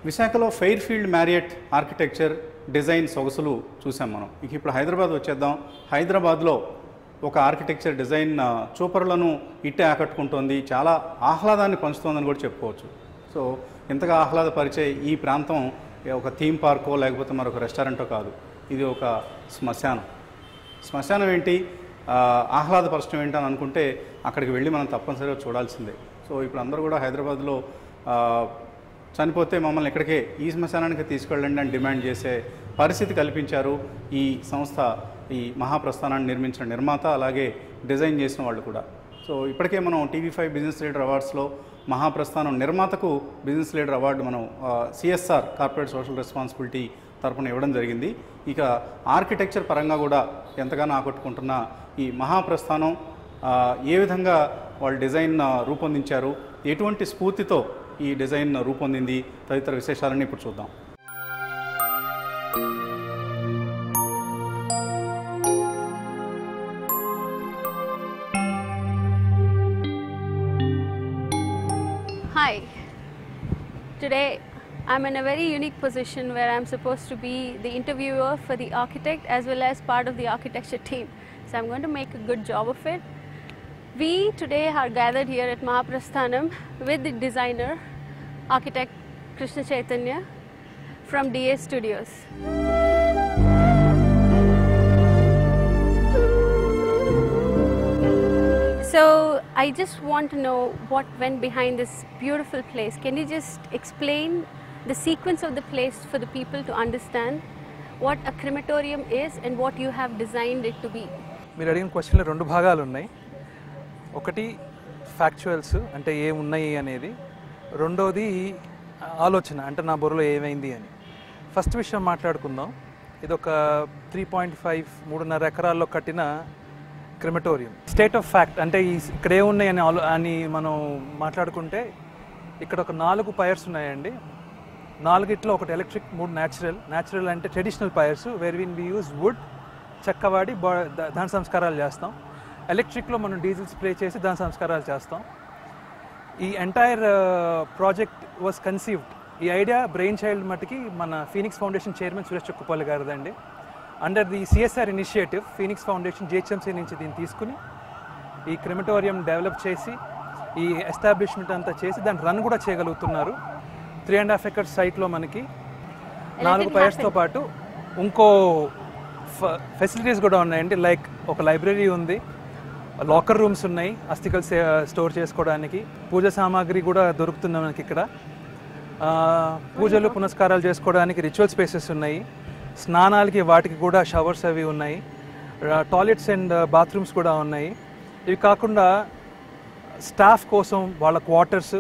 విశాఖలో Fairfield Marriott architecture design సొగసులు చూసాం మనం ఇక ఇప్పుడు హైదరాబాద్ వచ్చేద్దాం హైదరాబాద్లో ఒక ఆర్కిటెక్చర్ డిజైన్ ఆ, చూపరులను ఇట్టే ఆకట్టుకుంటోంది చాలా ఆహ్లాదాన్ని పంచుతోందని కూడా చెప్పుకోవచ్చు సో ఇంతగా ఆహ్లాదపరిచే ఈ ప్రాంతం ఒక థీమ్ పార్కో లేకపోతే మరొక రెస్టారెంటో కాదు ఇది ఒక శ్మశానం శ్మశానం ఏంటి ఆ, ఆహ్లాదపరచడం ఏంటి అని అనుకుంటే అక్కడికి వెళ్ళి మనం తప్పనిసరిగా చూడాల్సిందే సో ఇప్పుడు అందరూ కూడా హైదరాబాద్లో ఆ, చనిపోతే మమ్మల్ని ఇక్కడికే ఈ శ్మశానానికి తీసుకెళ్ళండి అని డిమాండ్ చేసే పరిస్థితి కల్పించారు ఈ సంస్థ ఈ మహాప్రస్థానాన్ని నిర్మించిన నిర్మాత అలాగే డిజైన్ చేసిన వాళ్ళు కూడా సో ఇప్పటికే మనం టీవీ ఫైవ్ బిజినెస్ లీడర్ అవార్డ్స్లో మహాప్రస్థానం నిర్మాతకు బిజినెస్ లీడర్ అవార్డు మనం సిఎస్ఆర్ కార్పొరేట్ సోషల్ రెస్పాన్సిబిలిటీ తరపున ఇవ్వడం జరిగింది ఇక ఆర్కిటెక్చర్ పరంగా కూడా ఎంతగానో ఆకట్టుకుంటున్న ఈ మహాప్రస్థానం ఆ, ఏ విధంగా వాళ్ళు డిజైన్ ఆ, రూపొందించారు ఎటువంటి స్ఫూర్తితో ఈ డిజైన్ రూపొందింది తదితర విశేషాలన్నీ ఇప్పుడు చూద్దాం Hi. Today I'm in a very unique position where I'm supposed to be the interviewer for the architect as well as part of the architecture team. So I'm going to make a good job of it. We today are gathered here at Mahaprasthanam with the designer, architect Krishna Chaitanya from DA Studios. So I just want to know what went behind this beautiful place. Can you just explain the sequence of the place for the people to understand what a crematorium is and what you have designed it to be? మీరు అడిగిన క్వశ్చన్లో రెండు భాగాలు ఉన్నాయి ఒకటి ఫ్యాక్చువల్స్ అంటే ఏమున్నాయి అనేది రెండోది ఆలోచన అంటే నా బుర్రలో ఏమైంది అని ఫస్ట్ విషయం మాట్లాడుకుందాం ఇది ఒక త్రీ పాయింట్ ఫైవ్ మూడున్నర ఎకరాల్లో కట్టిన క్రిమటోరియం స్టేట్ ఆఫ్ ఫ్యాక్ట్ అంటే ఈ ఇక్కడ ఏమున్నాయి అని ఆలో అని మనం మాట్లాడుకుంటే ఇక్కడ ఒక నాలుగు పైర్స్ ఉన్నాయండి నాలుగిట్లో ఒకటి ఎలక్ట్రిక్ మూడు న్యాచురల్ న్యాచురల్ అంటే traditional pyres wherein we use wood చెక్కవాడి బా దా- దాని సంస్కారాలు చేస్తాం ఎలక్ట్రిక్లో మనం డీజిల్ స్ప్రే చేసి దాని సంస్కారాలు చేస్తాం ఈ ఎంటైర్ ప్రాజెక్ట్ వాజ్ కన్సీవ్డ్ ఈ ఐడియా బ్రెయిన్ చైల్డ్ మట్టుకి మన Phoenix Foundation chairman Suresh Chukkapalli గారిదండి under the CSR initiative Phoenix Foundation GHMC నుంచి దీన్ని తీసుకుని ఈ క్రిమటోరియం డెవలప్ చేసి ఈ ఎస్టాబ్లిష్మెంట్ అంతా చేసి దాన్ని రన్ కూడా చేయగలుగుతున్నారు త్రీ అండ్ హాఫ్ ఎకర్ సైట్లో మనకి నాలుగు పైర్స్తో పాటు ఇంకో ఫెసిలిటీస్ కూడా ఉన్నాయండి లైక్ ఒక లైబ్రరీ ఉంది లాకర్ రూమ్స్ ఉన్నాయి అస్థికలు స్టోర్ చేసుకోవడానికి పూజ సామాగ్రి కూడా దొరుకుతుంది మనకి ఇక్కడ ఆ, పూజలు పునస్కారాలు చేసుకోవడానికి రిచువల్ స్పేసెస్ ఉన్నాయి స్నానాలకి వాటికి కూడా షవర్స్ అవి ఉన్నాయి టాయిలెట్స్ అండ్ బాత్రూమ్స్ కూడా ఉన్నాయి ఇవి కాకుండా స్టాఫ్ కోసం వాళ్ళ క్వార్టర్స్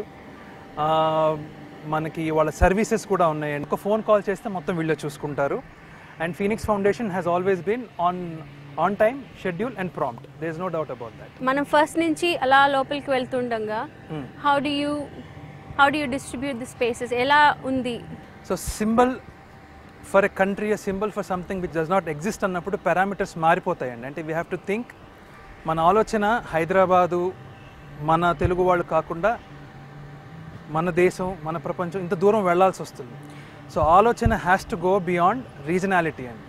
మనకి వాళ్ళ సర్వీసెస్ కూడా ఉన్నాయండి ఒక ఫోన్ కాల్ చేస్తే మొత్తం వీళ్ళే చూసుకుంటారు and Phoenix Foundation has always been on on time schedule and prompt there is no doubt about that మనం ఫస్ట్ నుంచి అలా లోపలికి వెళ్తుండగా how do you how do you distribute the spaces ఎలా ఉంది so symbol for a country a symbol for something which does not exist అన్నప్పుడు parameters మారిపోతాయండి అంటే వీ హ్యావ్ టు థింక్ మన ఆలోచన హైదరాబాదు మన తెలుగు వాళ్ళు కాకుండా మన దేశం మన ప్రపంచం ఇంత దూరం వెళ్ళాల్సి వస్తుంది సో ఆలోచన has to go beyond regionality అండి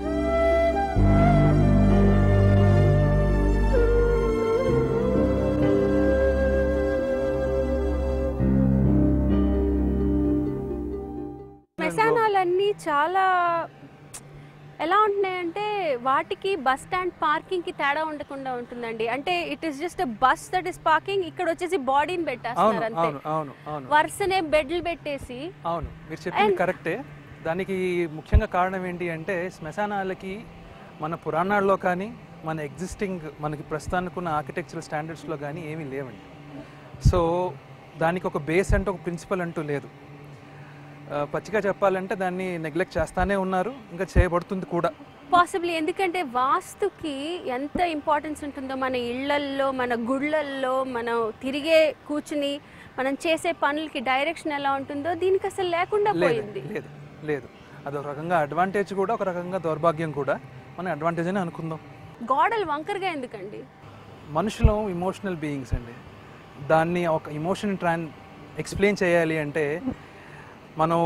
శ్మశానాలన్నీ చాలా ఎలా ఉంటున్నాయంటే వాటికి బస్ స్టాండ్ పార్కింగ్ కి తేడా ఉండకుండా ఉంటుందండి అంటే it is just bus that is parking ఇక్కడ వచ్చేసి బాడీని అవును పెట్టేస్తున్నారు అంతే అవును అవును అవును వరుసనే బెడ్లు పెట్టేసి అవును మీరు చెప్పింది కరెక్టే దానికి ముఖ్యంగా కారణం ఏంటి అంటే శ్మశానాలకి మన పురాణాల్లో కానీ మన ఎగ్జిస్టింగ్ మనకి ప్రస్తుతానికి ఉన్న ఆర్కిటెక్చరల్ స్టాండర్డ్స్లో కానీ ఏమీ లేవండి సో దానికి ఒక బేస్ అంటే ఒక ప్రిన్సిపల్ అంటూ లేదు ఆ, పచ్చిగా చెప్పాలంటే దాన్ని నెగ్లెక్ట్ చేస్తానే ఉన్నారు ఇంకా చేయబడుతుంది కూడా పాసిబ్లీ ఎందుకంటే వాస్తుకి ఎంత ఇంపార్టెన్స్ ఉంటుందో మన ఇళ్లల్లో మన గుళ్ళల్లో మనం తిరిగే కూర్చుని మనం చేసే పనులకి డైరెక్షన్ ఎలా ఉంటుందో దీనికి అసలు లేకుండా లేదు పోయింది లేదు లేదు అది ఒక రకంగా అడ్వాంటేజ్ కూడా ఒక రకంగా దౌర్భాగ్యం కూడా మనం అడ్వాంటేజ్ అని అనుకుందాం గోడలు వంకరగా ఎందుకండి మనుషులు ఇమోషనల్ బీయింగ్స్ అండి దాన్ని ఒక ఇమోషన్ ట్రాన్ ఎక్స్ప్లెయిన్ చేయాలి అంటే మనం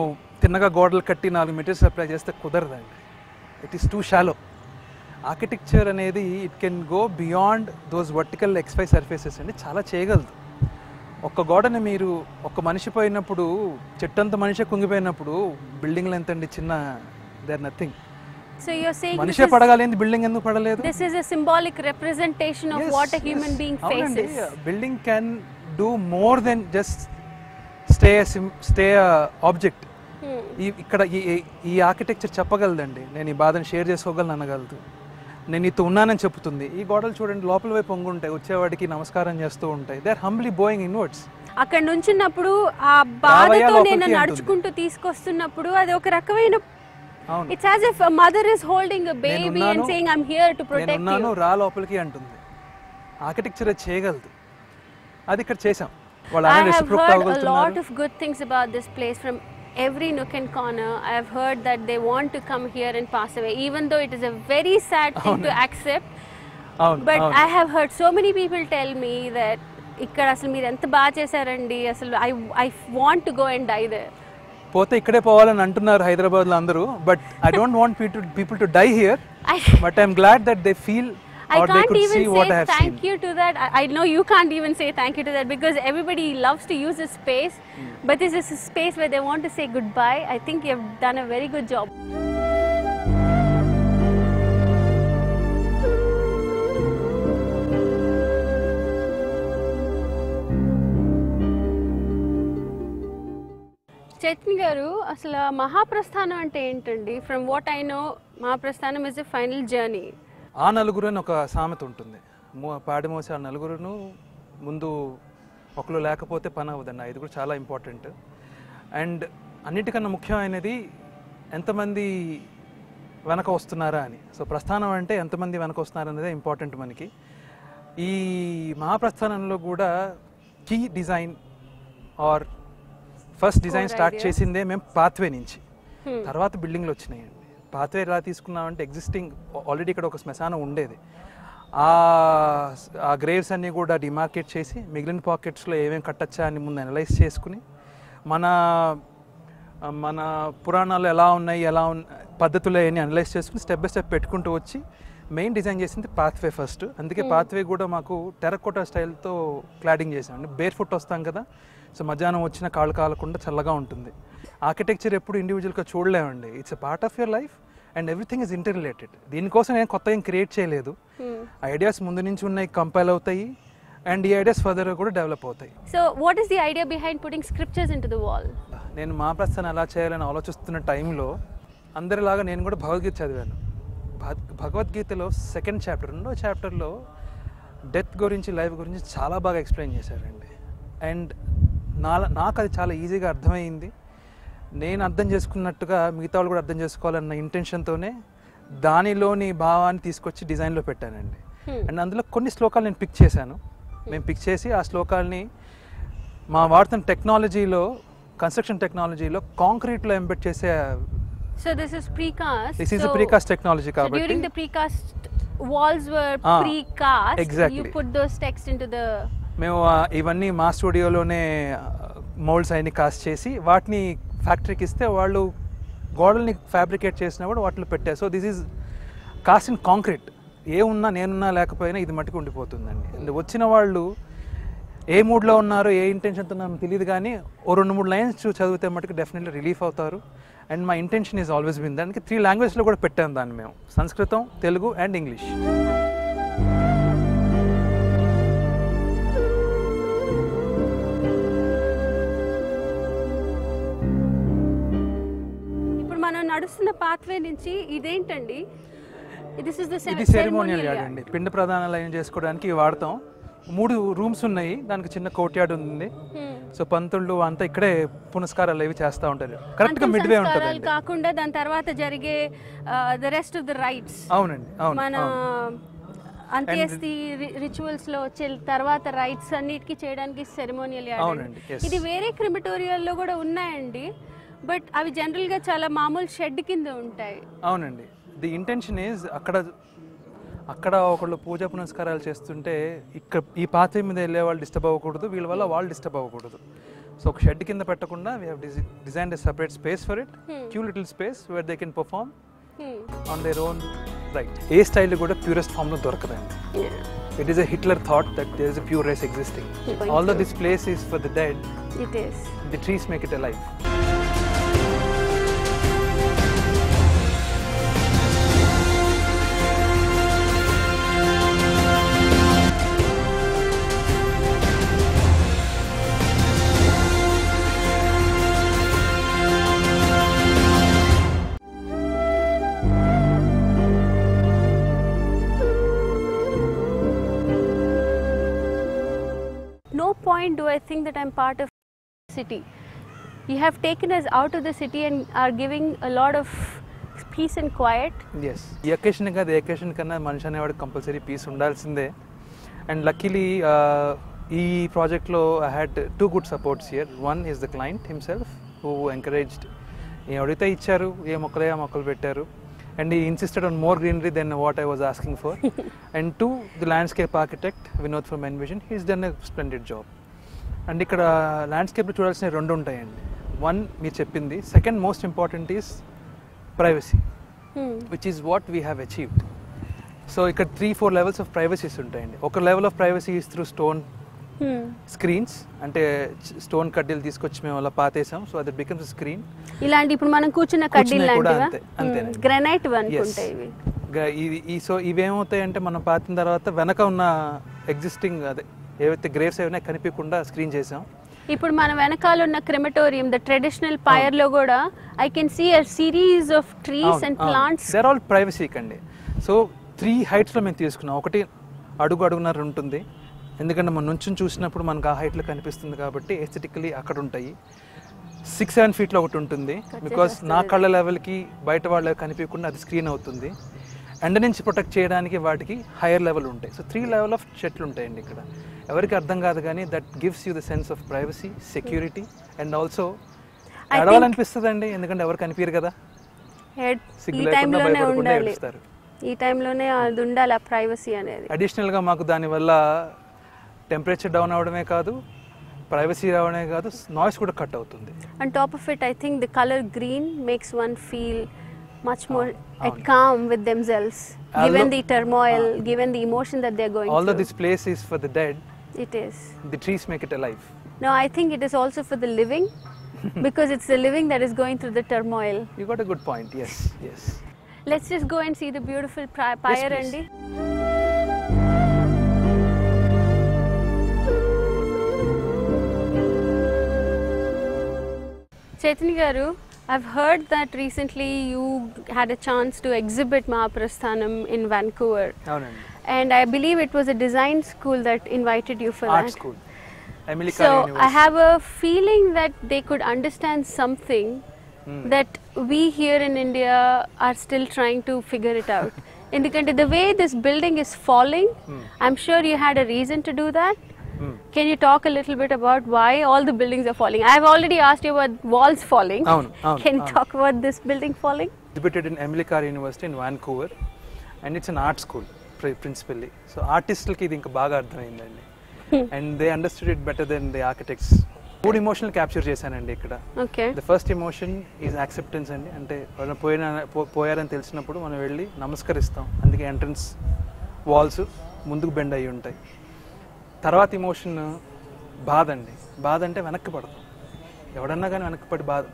తిన్నగా గోడలు కట్టి నాలుగు మెటీరియల్స్ అప్లై చేస్తే కుదరదండి it is too shallow architecture అనేది it can go beyond those vertical expose surfaces అండి చాలా చేయగలదు ఒక్క గోడని మీరు ఒక్క మనిషి పోయినప్పుడు చెట్టంత మనిషి కుంగిపోయినప్పుడు బిల్డింగ్లు ఎంతండి చిన్న they are nothing So you're saying this మనిషే is, పడగలేంది బిల్డింగ్ ఎందుకు పడలేదు this is a symbolic representation of what a human being faces. Building can do more than just stay stay object Hmm. ఈ ఇక్కడ ఈ ఈ- ఈ ఆర్కిటెక్చర్ చెప్పగలదండి నేను ఈ బాధను షేర్ చేసుకోగలను అనగలదు నేను నీతో ఉన్నానని చెప్తుంది ఈ గోడలు చూడండి లోపల వైపు పొంగు ఉంటాయి వచ్చేవాడికి నమస్కారం చేస్తూ ఉంటాయి they are humbly bowing inwards అక్కడ నుంచున్నప్పుడు ఆ రావయ్యా బాధతో లోపలికి నేను అంటుంది. నడుచుకుంటూ తీసుకొస్తున్నప్పుడు అది ఒక రకమైన అవును it's as if mother is holding a baby and నేనున్నాను. సేయింగ్ ఐమ్ హియర్ టు నేను ప్రొటెక్ట్ ఉన్నాను యు రా లోపలికి అంటుంది ఆర్కిటెక్చర్ అది చేయగలదు అది ఇక్కడ చేసాం వాళ్ళు I అనే have రెసిప్రోక్ heard a lot అవ్వగలుగుతున్నారు of good things about this place from every nook and corner. I have heard that they want to come here and pass away, even though it is a very sad thing to accept. అవును But అవును I have heard so many people tell me that ఇక్కడ అసలు మీరు ఎంత బాగా చేశారండి అసలు I I want to go and die there పోతే ఇక్కడే పోవాలని అంటున్నారు హైదరాబాద్లో అందరూ but I don't want people people to die here I but I'm glad that they feel I or they can't could even see what I say have thank seen. you to that. I, I know you can't even say thank you to that because everybody loves to use this space, but this is a space where they want to say goodbye. I think you've done a very good job. Chaitanya garu అసలు మహాప్రస్థానం అంటే ఏంటండి from what I know Mahaprasthanam is a final journey ఆ నలుగురు అని ఒక సామెత ఉంటుంది మో- పాడి మోసే ఆ నలుగురును ముందు ఒకరు లేకపోతే పని అవ్వదండి ఇది కూడా చాలా ఇంపార్టెంట్ అండ్ అన్నిటికన్నా ముఖ్యమైనది ఎంతమంది వెనక వస్తున్నారా అని సో ప్రస్థానం అంటే ఎంతమంది వెనక వస్తున్నారు అనేది ఇంపార్టెంట్ మనకి ఈ మహాప్రస్థానంలో కూడా key design are first design start చేసిందే మేము పాత్వే నుంచి తర్వాత బిల్డింగ్లు వచ్చినాయండి పాత్వే ఎలా తీసుకున్నామంటే ఎగ్జిస్టింగ్ ఆల్రెడీ ఇక్కడ ఒక శ్మశానం ఉండేది ఆ ఆ గ్రేవ్స్ అన్నీ కూడా డిమార్కెట్ చేసి మిగిలిన పాకెట్స్లో ఏమేమి కట్టచ్చా అని ముందు అనలైజ్ చేసుకుని మన మన పురాణాలు ఎలా ఉన్నాయి ఎలా ఉన్న పద్ధతులు అవన్నీ అనలైజ్ చేసుకుని స్టెప్ బై స్టెప్ పెట్టుకుంటూ వచ్చి మెయిన్ డిజైన్ చేసింది పాత్వే ఫస్ట్ అందుకే పాత్వే కూడా మాకు టెరకోటా స్టైల్తో క్లాడింగ్ చేసామండి బేర్ ఫుట్ వస్తాం కదా సో మధ్యాహ్నం వచ్చిన కాళ్ళు కాలకుండా చల్లగా ఉంటుంది ఆర్కిటెక్చర్ ఎప్పుడు ఇండివిజువల్గా చూడలేమండి it's a part of your life and everything is interrelated దీనికోసం నేను కొత్త ఏం క్రియేట్ చేయలేదు ఐడియాస్ ముందు నుంచి ఉన్నాయి కంపైల్ అవుతాయి అండ్ ఈ ఐడియాస్ ఫర్దర్ కూడా డెవలప్ అవుతాయి So, what is the idea behind putting scriptures into the wall? నేను మా ప్రస్థానం ఎలా చేయాలని ఆలోచిస్తున్న టైంలో అందరిలాగా నేను కూడా భగవద్గీత చదివాను భగ- భగవద్గీతలో సెకండ్ చాప్టర్ రెండో చాప్టర్లో డెత్ గురించి లైఫ్ గురించి చాలా బాగా ఎక్స్ప్లెయిన్ చేశారండి అండ్ నా నాకు అది చాలా ఈజీగా అర్థమైంది నేను అర్థం చేసుకున్నట్టుగా మిగతా వాళ్ళు కూడా అర్థం చేసుకోవాలన్న ఇంటెన్షన్తోనే దానిలోని భావాన్ని తీసుకొచ్చి డిజైన్లో పెట్టానండి అండ్ అందులో కొన్ని శ్లోకాలు నేను పిక్ చేశాను మేము పిక్ చేసి ఆ శ్లోకాల్ని మా వాడుతున్న టెక్నాలజీలో కన్స్ట్రక్షన్ టెక్నాలజీలో కాంక్రీట్లో ఎంబెడ్ చేసే So, this is precast. This is so, precast technology so కాబట్టి during the precast, walls were Ah, precast. You exactly. put those text into the. మేము ఆ, ఇవన్నీ మా స్టూడియోలోనే మోల్డ్స్ అయిన కాస్ట్ చేసి వాటిని ఫ్యాక్టరీకి ఇస్తే వాళ్ళు గోడల్ని ఫ్యాబ్రికేట్ చేసినప్పుడు వాటిలో పెట్టారు so this is cast in concrete ఏ ఉన్నా నేనున్నా లేకపోయినా ఇది మట్టుకు ఉండిపోతుందండి And వచ్చిన వాళ్ళు ఏ మూడ్లో ఉన్నారో ఏ ఇంటెన్షన్తో ఉన్నారో తెలియదు కానీ ఓ రెండు మూడు లైన్స్ చదివితే మటుకు డెఫినెట్లీ రిలీఫ్ అవుతారు అండ్ మా ఇంటెన్షన్ ఈజ్ ఆల్వేస్ బిన్ దానికి త్రీ లాంగ్వేజ్లో కూడా పెట్టాం దాన్ని మేము సంస్కృతం తెలుగు అండ్ ఇంగ్లీష్ ఇప్పుడు మనం నడుస్తున్న పాత్వే నుంచి ఇదేంటండి దిస్ ఇస్ ద ఇది సెరిమోనియల్ యార్డ్ అండి పిండ ప్రధానాలు ఏం చేసుకోవడానికి ఇవి వాడతాం మూడు రూమ్స్ ఉన్నాయి దానికి చిన్న కోర్ట్ యార్డ్ ఉంది సో పంతుళ్ళు అంతా ఇక్కడే పునస్కారాలు అవి చేస్తూ ఉంటారు కరెక్ట్గా మిడ్ వే ఉంటుందండి కాకుండా దాని తర్వాత జరిగే the rest of the rites అవునండి అవును మన అవును. అంత్యస్తి రిచువల్స్ లో వచ్చే తర్వాత రైట్స్ అన్నిటికీ చేయడానికి సెరిమోనియల్ అవునండి, yes. ఇది వేరే క్రిమిటోరియాల్లో కూడా ఉన్నాయండి బట్ అవి జనరల్ గా చాలా మామూలు షెడ్ కింద ఉంటాయి అవునండి ది ఇంటెన్షన్ ఈజ్ అక్కడ అక్కడ ఒకళ్ళు పూజ పునస్కారాలు చేస్తుంటే ఇక్కడ ఈ పాత్ర మీద వెళ్ళే వాళ్ళు డిస్టర్బ్ అవ్వకూడదు వీళ్ళ వల్ల వాళ్ళు డిస్టర్బ్ అవ్వకూడదు సో ఒక షెడ్ కింద పెట్టకుండా we have design a separate space for it cute little space where they can perform Hmm. On their own right ఏ స్టైల్ కూడా ప్యూరెస్ట్ ఫామ్లో దొరకదండి Yeah. It is a Hitler thought that there is a pure race existing Going although to- this place is for the dead It is. The trees make it a life No point do I think that I'm part of city. You have taken us out of the city and are giving a lot of peace and quiet. Yes ఈ occasion కాదు ఏ occasion కన్నా మనిషి అనేవాడు compulsory peace ఉండాల్సిందే and luckily ఈ ప్రాజెక్ట్లో I had two good supports here one is the client himself who encouraged ఏం అడిగితే ఇచ్చారు ఏ మొక్కలే ఆ మొక్కలు పెట్టారు అండ్ ఈ insisted on more greenery than what I was asking for and two the landscape architect Vinod from Envision he's done a splendid job and ఇక్కడ ల్యాండ్స్కేప్లో చూడాల్సిన రెండు ఉంటాయండి వన్ మీరు చెప్పింది second most important is privacy Hmm. Which is what we have achieved so ఇక్కడ three four levels of privacies ఉంటాయండి ఒక level of privacy is through stone Hmm. Screens అంటే స్టోన్ కడ్డీలు తీసుకొచ్చి మేము అలా పాతేసాం సో అది బికమ్స్ స్క్రీన్ ఇలాంటి ఇప్పుడు మనం కూర్చున్న కడ్డీలు కూర్చున్నవి కూడా లాంటివా అంతే, అంతేనండి. గ్రానైట్ అనుకుంటాయి ఇవి ఇది ఈ సో ఇవేమవుతాయంటే మనం పాతిన తర్వాత వెనక ఉన్న ఎగ్జిస్టింగ్ అదే ఏవైతే గ్రేవ్స్ ఏమైనా కనిపించకుండా స్క్రీన్ చేసాం ఇప్పుడు మన వెనకాల ఉన్న క్రిమటోరియం ద ట్రెడిషనల్ పైర్ లో కూడా I can see a series of trees and plants there all privacy కండి సో త్రీ హైట్స్లో మేము తీసుకున్నాం ఒకటి అడుగు అడుగున్నర ఉంటుంది ఎందుకంటే మనం నుంచి చూసినప్పుడు మనకు ఆ హైట్లో కనిపిస్తుంది కాబట్టి ఎస్థెటికలీ అక్కడ ఉంటాయి సిక్స్ సెవెన్ ఫీట్లో ఒకటి ఉంటుంది బికాస్ నా కళ్ళ లెవెల్కి బయట వాళ్ళకి కనిపించకుండా అది స్క్రీన్ అవుతుంది ఎండ నుంచి ప్రొటెక్ట్ చేయడానికి వాటికి హైయర్ లెవెల్ ఉంటాయి సో త్రీ లెవెల్ ఆఫ్ చెట్లు ఉంటాయండి ఇక్కడ ఎవరికి అర్థం కాదు కానీ that gives you the sense of privacy security and also think- అడవాలనిపిస్తుంది ఎందుకంటే ఎవరు కనిపించరు కదా హెడ్ సిగ్గు ఈ లేకుండా టైంలోనే భయపడకుండా ఉండాలి ఏడుస్తారు. ఈ టైంలోనే అది ఉండాలి ఆ ప్రైవసీ అనేది అడిషనల్గా మాకు దానివల్ల టెంపరేచర్ డౌన్ అవడమే కాదు ప్రైవసీ రావడమే కాదు నాయిస్ కూడా కట్ అవుతుంది on top of it i think the color green makes one feel much more at అవును. calm with themselves given Although- the turmoil given the emotion that they're going although through this place is for the dead it is the trees make it a life no i think it is also for the living because it's the living that is going through the turmoil you got a good point yes yes let's just go and see the beautiful pri- pyre please. andy Chaitanya garu i've heard that recently you had a chance to exhibit mahaprasthanam in vancouver అవునండి and i believe it was a design school that invited you for art that school Emily so i have a feeling that they could understand something that we here in india are still trying to figure it out ఎందుకంటే the way this building is falling i'm sure you had a reason to do that can you talk a little bit about why all the buildings are falling i've already asked you about walls falling అవును అవును can you అవును. talk about this building falling exhibited in Emily Carr University in Vancouver and it's an art school principally so ఆర్టిస్టులకి ఇది ఇంకా బాగా అర్థమైందండి and they understood it better than the architects మూడు emotional capture చేశానండి ఇక్కడ okay the first emotion is acceptance అండి అంటే ఎవరైనా పోయిన పో- పోయారని తెలిసినప్పుడు మనం వెళ్ళి నమస్కరిస్తాం అందుకే ఎంట్రన్స్ వాల్స్ ముందుకు బెండ్ అయ్యి ఉంటాయి తర్వాత ఇమోషన్ బాధ అండి బాధ అంటే వెనక్కి పడతాం ఎవడన్నా కానీ వెనక్కి పడి బాధ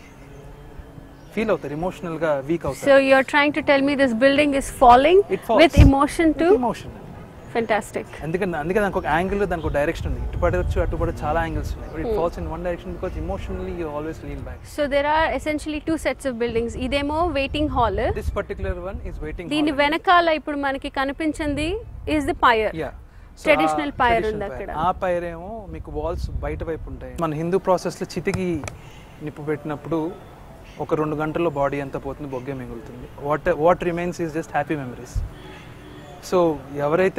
ఫీల్ అవుతారు ఎమోషనల్గా వీక్ so అవుతారు you're trying to tell me this building is falling It falls. with emotion too emotion fantastic అందుకని అందుకే దానికి ఒక యాంగిల్ దానికి ఒక డైరెక్షన్ ఉంది ఇటు పడవచ్చు అటు పడ చాలా యాంగిల్స్ ఉన్నాయి it falls in one direction because emotionally you always lean back So there are essentially two sets of buildings. ఇదేమో waiting hall this particular one is waiting దీని వెనకాల ఇప్పుడు మనకి కనిపించింది is the pyre yeah Traditional pyre ఉంది అక్కడ. ఆ pair ఏమో మీకు వాల్స్ బయట వైపు ఉంటాయి మన హిందూ ప్రాసెస్లో చితికి నిప్పు పెట్టినప్పుడు ఒక రెండు గంటల్లో బాడీ అంతా పోతుంది బొగ్గే మిగులుతుంది what what remains is just happy memories so ఎవరైతే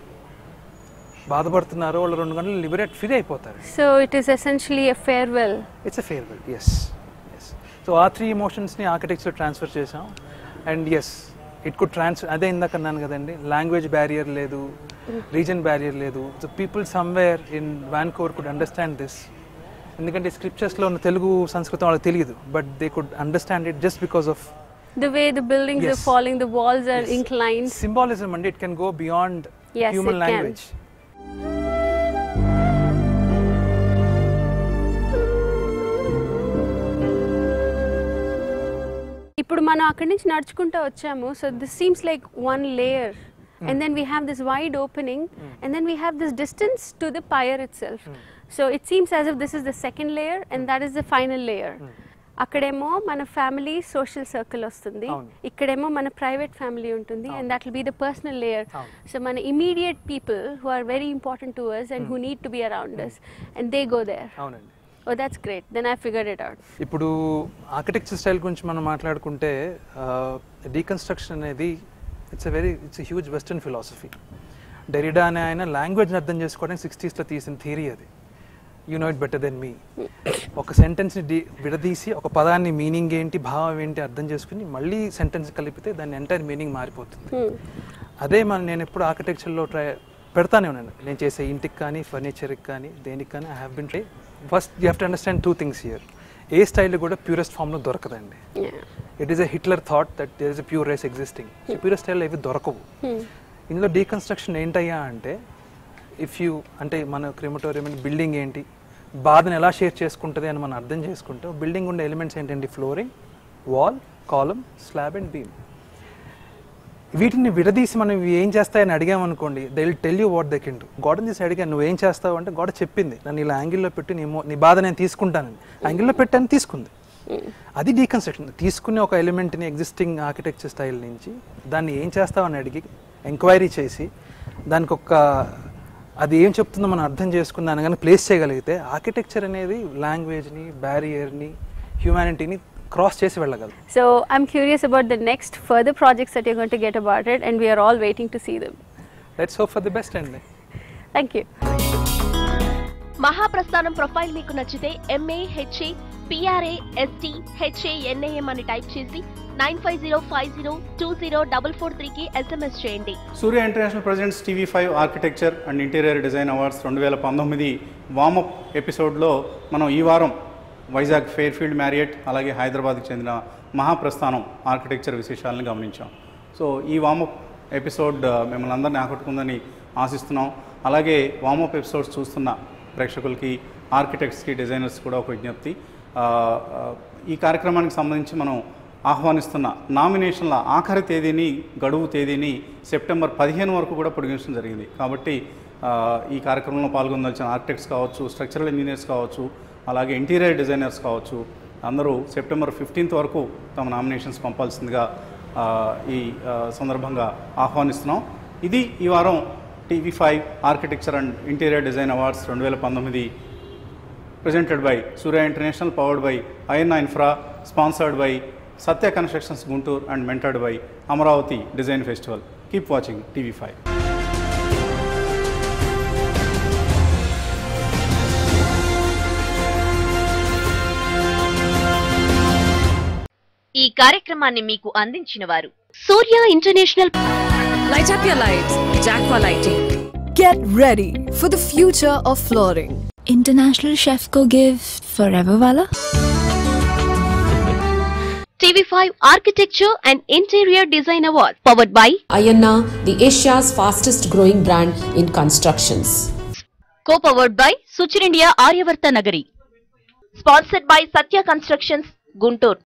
బాధపడుతున్నారో వాళ్ళు రెండు గంటలు లిబరేట్ ఫ్రీ అయిపోతారు so it is essentially a farewell it's a farewell yes yes so ఆ త్రీ ఇమోషన్స్ని ఆర్కిటెక్చర్ ట్రాన్స్ఫర్ చేసాం and yes it could transfer అదే ఇందాక అన్నాను కదండి లాంగ్వేజ్ బ్యారియర్ లేదు రీజన్ బ్యారియర్ లేదు so people somewhere in Vancouver could understand this ఎందుకంటే స్క్రిప్చర్స్లో ఉన్న తెలుగు సంస్కృతం వాళ్ళకి తెలియదు but they could understand it just because of The way the buildings are Yes. falling, the walls are Yes. inclined. Symbolism అండి it can go beyond Yes, human it can. Language ఇప్పుడు మనం అక్కడి నుంచి నడుచుకుంటూ వచ్చాము so this seems like one layer and then we have this wide opening and then we have this distance to the pyre itself so it seems as if this is the second layer and that is the final layer అక్కడేమో మన family social circle వస్తుంది అవును. ఇక్కడేమో మన private family ఉంటుంది and that will be the personal layer అవును. So మన immediate people who are very important to us and who need to be around us and they go there అవునండి oh that's great then I figured it out ఇప్పుడు architecture style గురించి మనం మాట్లాడుకుంటే deconstruction అనేది it's a very it's huge western philosophy Derrida అనే ఆయన లాంగ్వేజ్ని అర్థం చేసుకోవడానికి సిక్స్టీస్లో తీసిన థియరీ అది you know it better then మీ ఒక సెంటెన్స్ని డి విడదీసి ఒక పదాన్ని మీనింగ్ ఏంటి భావం ఏంటి అర్థం చేసుకుని మళ్ళీ సెంటెన్స్ కలిపితే దాని ఎంటైర్ మీనింగ్ మారిపోతుంది అదే మన నేను ఎప్పుడు ఆర్కిటెక్చర్లో ట్రై పెడతానే ఉన్నాను నేను చేసే ఇంటికి కానీ ఫర్నిచర్కి కానీ దేనికి కానీ I have been try first you have to understand two things here a style కూడా ప్యూరెస్ట్ ఫామ్లో దొరకదండి it is a Hitler thought that there is a pure race existing purest style ఏవి దొరకవు ఇందులో డీకన్స్ట్రక్షన్ ఏంటయ్యా అంటే ఇఫ్ యూ అంటే మన క్రిమటోరియం బిల్డింగ్ ఏంటి బాధను ఎలా షేర్ చేసుకుంటుంది అని మనం అర్థం చేసుకుంటే బిల్డింగ్ ఉండే ఎలిమెంట్స్ ఏంటండి flooring wall column slab and beam వీటిని విడదీసి మనం ఇవి ఏం చేస్తాయని అడిగామనుకోండి they will tell you what they can do గోడని తీసి అడిగాను నువ్వు ఏం చేస్తావు అంటే గోడ చెప్పింది నన్ను ఇలా యాంగిల్లో పెట్టి నీ మో- నీ బాధ నేను తీసుకుంటానని యాంగిల్లో పెట్టాను తీసుకుంది అది డీకన్స్ట్రక్షన్ తీసుకునే ఒక ఎలిమెంట్ని ఎగ్జిస్టింగ్ ఆర్కిటెక్చర్ స్టైల్ నుంచి దాన్ని ఏం చేస్తావని అడిగి ఎంక్వైరీ చేసి దానికి ఒక అది ఏం చెప్తుందో మనం అర్థం చేసుకుని దాన్ని కానీ ప్లేస్ చేయగలిగితే ఆర్కిటెక్చర్ అనేది లాంగ్వేజ్ని బ్యారియర్ని హ్యూమానిటీని క్రాస్ చేసి వెళ్ళగలదు So I'm curious about the next further projects that you're going to get about it, and we are all waiting to see them. Let's hope for the best అండి Thank you. Mahaprasthanam profile మీకు నచ్చితే M A H A P R A S T H A N A M అని type చేసి nine five zero five zero two zero double four త్రీకి SMS చేయండి Surya international presents TV five architecture and interior design awards రెండు వేల పంతొమ్మిది వామప్ ఎపిసోడ్లో మనం ఈ వారం వైజాగ్ ఫెయిర్ఫీల్డ్ మ్యారియట్ అలాగే హైదరాబాద్కి చెందిన మహాప్రస్థానం ఆర్కిటెక్చర్ విశేషాలను గమనించాం సో ఈ వామప్ ఎపిసోడ్ ఆ, మిమ్మల్ని అందరినీ ఆకట్టుకుందని ఆశిస్తున్నాం అలాగే వామప్ ఎపిసోడ్స్ చూస్తున్న ప్రేక్షకులకి ఆర్కిటెక్ట్స్కి డిజైనర్స్ కూడా ఒక విజ్ఞప్తి ఆ, ఆ, ఈ కార్యక్రమానికి సంబంధించి మనం ఆహ్వానిస్తున్న నామినేషన్ల ఆఖరి తేదీని గడువు తేదీని సెప్టెంబర్ పదిహేను వరకు కూడా పొడిగించడం జరిగింది కాబట్టి ఆ, ఈ కార్యక్రమంలో పాల్గొనదలిచిన ఆర్కిటెక్ట్స్ కావచ్చు స్ట్రక్చరల్ ఇంజనీర్స్ కావచ్చు అలాగే ఇంటీరియర్ డిజైనర్స్ కావచ్చు అందరూ సెప్టెంబర్ ఫిఫ్టీన్త్ వరకు తమ నామినేషన్స్ పంపాల్సిందిగా ఆ, ఈ ఆ, సందర్భంగా ఆహ్వానిస్తున్నాం ఇది ఈ వారం TV five architecture and interior design awards రెండు వేల పంతొమ్మిది presented by Surya International, powered by Ayana Infra, sponsored by Satya Constructions Guntur and mentored by Amaravati Design Festival. Keep watching TV5. ఈ కార్యక్రమాన్ని మీకు అందించిన వారు Surya international Light up your lights. Jacqua Lighting. Get ready for the future of flooring. International Chef को gift forever वाला TV five architecture and interior design award powered by Ayana, the Asia's fastest growing brand in constructions. Co powered by Suchirindia Aryavarta Nagari sponsored by Satya constructions Guntur